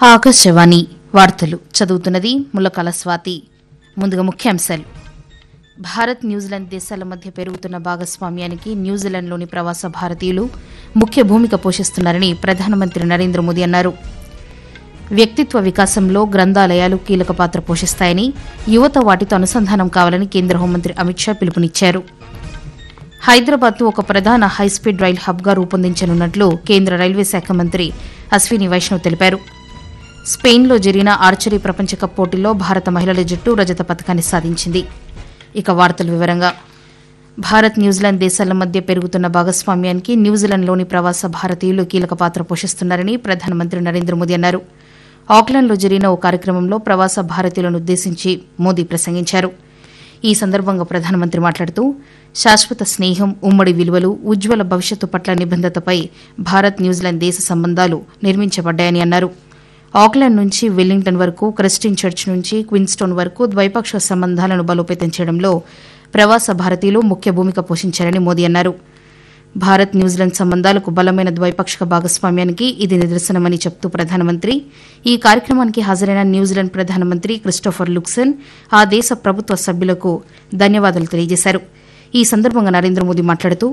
ఆకాశవాణి వార్తలు చదువుతున్నది ముల్లకాల స్వాతి ముందుగా ముఖ్యాంశాలు భారత్ న్యూజిలాండ్ దేశాల మధ్య పెరుగుతున్న భాగస్వామ్యానికి న్యూజిలాండ్లోని ప్రవాస భారతీయులు ముఖ్య భూమిక పోషిస్తున్నారని ప్రధానమంత్రి నరేంద్ర మోదీ అన్నారు వ్యక్తిత్వ వికాసంలో గ్రంథాలయాలు కీలక పాత్ర పోషిస్తాయని యువత వాటితో అనుసంధానం కావాలని కేంద్ర హోంమంత్రి అమిత్ షా పిలుపునిచ్చారు హైదరాబాద్ను ఒక ప్రధాన హైస్పీడ్ రైల్ హబ్గా రూపొందించనున్నట్లు కేంద్ర రైల్వే శాఖ మంత్రి అశ్విని వైష్ణవ్ తెలిపారు స్పెయిన్లో జరిగిన ఆర్చరీ ప్రపంచ కప్ పోటీల్లో భారత మహిళల జట్టు రజత పథకాన్ని సాధించింది ఇక వార్తల వివరంగా భారత్ న్యూజిలాండ్ దేశాల మధ్య పెరుగుతున్న భాగస్వామ్యానికి న్యూజిలాండ్లోని ప్రవాస భారతీయులు కీలక పాత్ర పోషిస్తున్నారని ప్రధానమంత్రి నరేంద్ర మోదీ అన్నారు ఆక్లాండ్లో జరిగిన ఓ కార్యక్రమంలో ప్రవాస భారతీయులను ఉద్దేశించి మోదీ ప్రసంగించారు ఈ సందర్భంగా ప్రధానమంత్రి మాట్లాడుతూ శాశ్వత స్నేహం ఉమ్మడి విలువలు ఉజ్వల భవిష్యత్తు పట్ల నిబద్దతపై భారత్ న్యూజిలాండ్ దేశ సంబంధాలు నిర్మించబడ్డాయని అన్నారు ఆక్లాండ్ నుంచి వెల్లింగ్టన్ వరకు క్రిస్టియన్ చర్చ్ నుంచి క్విన్స్టోన్ వరకు ద్వైపాక్షిక సంబంధాలను బలోపేతం చేయడంలో ప్రవాస భారతీయులు ముఖ్య భూమిక పోషించారని మోదీ అన్నారు భారత్ న్యూజిలాండ్ సంబంధాలకు బలమైన ద్వైపాక్షిక భాగస్వామ్యానికి ఇది నిదర్శనమని చెప్తూ ప్రధానమంత్రి ఈ కార్యక్రమానికి హాజరైన న్యూజిలాండ్ ప్రధానమంత్రి క్రిస్టోఫర్ లుక్సన్ ఆ దేశ ప్రభుత్వ సభ్యులకు ధన్యవాదాలు తెలియజేశారు ఈ సందర్భంగా నరేంద్ర మోదీ మాట్లాడుతూ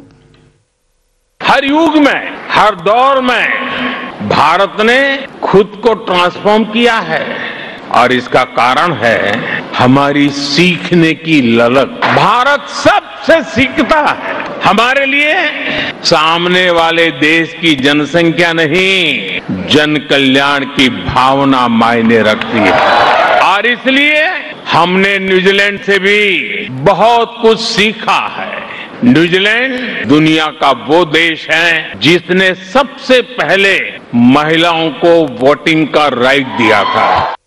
हर युग में हर दौर में भारत ने खुद को ट्रांसफॉर्म किया है और इसका कारण है हमारी सीखने की ललक भारत सबसे सीखता है हमारे लिए सामने वाले देश की जनसंख्या नहीं जन कल्याण की भावना मायने रखती है और इसलिए हमने न्यूजीलैंड से भी बहुत कुछ सीखा है न्यूजीलैंड दुनिया का वो देश है जिसने सबसे पहले महिलाओं को वोटिंग का राइट दिया था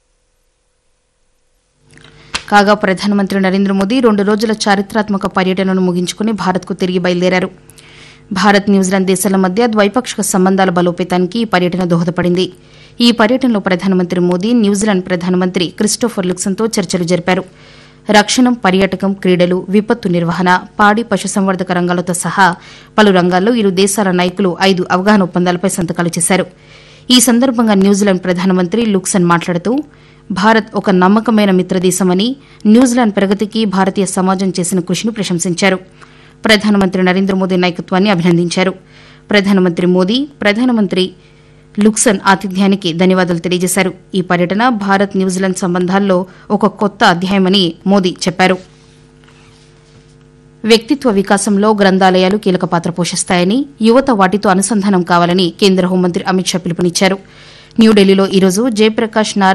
కాగా ప్రధానమంత్రి నరేంద్ర మోదీ రెండు రోజుల చారిత్రాత్మక పర్యటనను ముగించుకుని భారత్కు తిరిగి బయలుదేరారు భారత్ న్యూజిలాండ్ దేశాల మధ్య ద్వైపాక్షిక సంబంధాల బలోపేతానికి ఈ పర్యటన దోహదపడింది ఈ పర్యటనలో ప్రధానమంత్రి మోదీ న్యూజిలాండ్ ప్రధానమంత్రి క్రిస్టోఫర్ లుక్సన్తో చర్చలు జరిపారు రక్షణం పర్యాటకం క్రీడలు విపత్తు నిర్వహణ పాడి పశుసంవర్ధక రంగాలతో సహా పలు రంగాల్లో ఇరు దేశాల నాయకులు ఐదు అవగాహన ఒప్పందాలపై సంతకాలు చేశారు ఈ సందర్భంగా న్యూజిలాండ్ ప్రధానమంత్రి లుక్సన్ మాట్లాడుతూ భారత్ ఒక నమ్మకమైన మిత్రదేశమని న్యూజిలాండ్ ప్రగతికి భారతీయ సమాజం చేసిన కృషిని ప్రశంసించారు ప్రధానమంత్రి నరేంద్ర మోదీ నాయకత్వాన్ని అభినందించారు ప్రధానమంత్రి మోదీ ప్రధానమంత్రి లుక్సన్ ఆతిథ్యానికి ధన్యవాదాలు తెలియజేశారు ఈ పర్యటన భారత్ న్యూజిలాండ్ సంబంధాల్లో ఒక కొత్త అధ్యాయమని మోదీ చెప్పారు వ్యక్తిత్వ వికాసంలో గ్రంథాలయాలు కీలక పాత్ర పోషిస్తాయని యువత వాటితో అనుసంధానం కావాలని కేంద్ర హోంమంత్రి అమిత్ షా పిలుపునిచ్చారు న్యూఢిల్లీలో ఈరోజు జయప్రకాష్ నారాయణ